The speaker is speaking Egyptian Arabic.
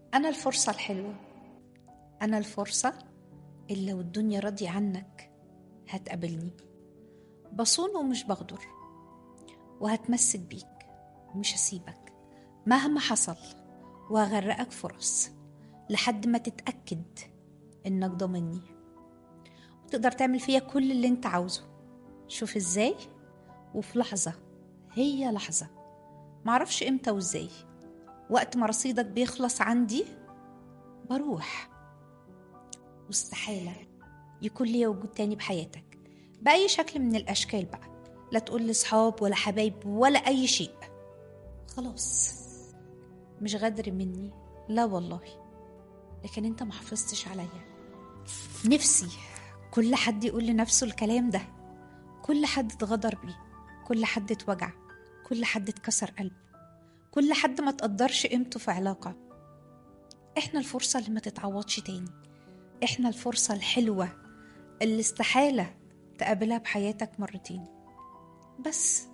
أنا الفرصة الحلوة أنا الفرصة اللي لو الدنيا راضية عنك هتقابلني بصون ومش بغدر وهتمسك بيك ومش هسيبك مهما حصل وهغرقك فرص لحد ما تتأكد إنك ضامني وتقدر تعمل فيا كل اللي انت عاوزه شوف ازاي وفي لحظة هي لحظة معرفش امتى وازاي وقت ما رصيدك بيخلص عندي بروح واستحالة يكون ليا وجود تاني بحياتك بأي شكل من الأشكال بقى لا تقول لي صحاب ولا حبايب ولا أي شيء خلاص مش غدر مني لا والله لكن انت ما حافظتش عليا نفسي كل حد يقول لنفسه الكلام ده كل حد اتغدر بيه كل حد اتوجع كل حد اتكسر قلبه كل حد ما تقدرش قيمته في علاقة احنا الفرصة اللي ما تتعوضش تاني احنا الفرصة الحلوة اللي استحالة تقابلها بحياتك مرتين بس